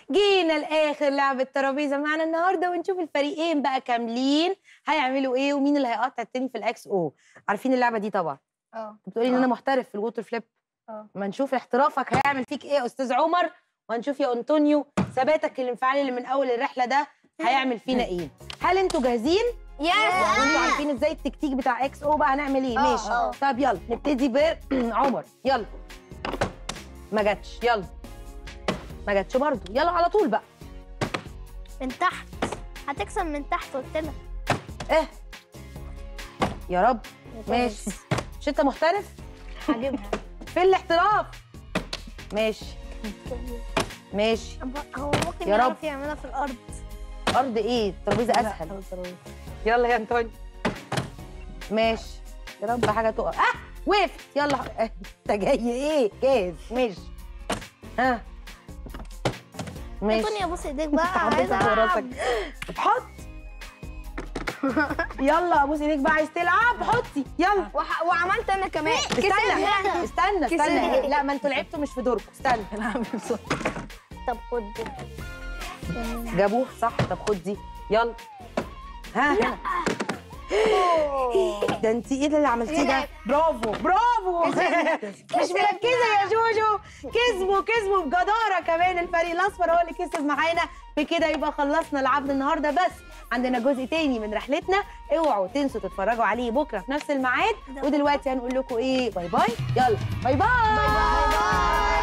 جينا لاخر لعبه ترابيزه معانا النهارده ونشوف الفريقين بقى كاملين هيعملوا ايه ومين اللي هيقطع التاني في الاكس او عارفين اللعبه دي طبعا اه بتقولي ان انا محترف في الووتر فليب اه ما نشوف احترافك هيعمل فيك ايه يا استاذ عمر وهنشوف يا انطونيو ثباتك الانفعالي اللي من اول الرحله ده هيعمل فينا ايه هل انتوا جاهزين يس يعني انتوا عارفين ازاي التكتيك بتاع اكس او بقى هنعمل ايه آه، ماشي آه. طب يلا نبتدي بعمر يلا ما جاتش يلا ما جاتش برضه يلا على طول بقى من تحت هتكسب من تحت قلت لك ايه يا رب ماشي مش انت محترف هجيبها فين الاحتراف ماشي ماشي هو ممكن يا رب. يعرف يعملها في الارض ارض ايه الترابيزه اسهل يلا يا انطوني ماشي يا رب حاجه تقع اه وقفت يلا آه، انت جاي ايه جاهز ماشي ها ماشي انطونيا بص ايديك بقى حطيتها عايزه فوق راسك العب حط يلا ابوس ايديك بقى عايز تلعب حطي يلا وح... وعملت انا كمان استنى استنى استنى كسبنا. لا ما انتوا لعبتوا مش في دوركم استنى طب خد دي. جابوه صح طب خد دي يلا ها ها ده انت ايه ده اللي عملتيه ده برافو برافو مش مركزه يا جوجو كسبوا كسبوا بجداره كمان الفريق الاصفر هو اللي كسب معانا بكده يبقى خلصنا لعبنا النهارده بس عندنا جزء تاني من رحلتنا اوعوا تنسوا تتفرجوا عليه بكره في نفس الميعاد ودلوقتي هنقول لكم ايه باي باي يلا باي باي, باي, باي.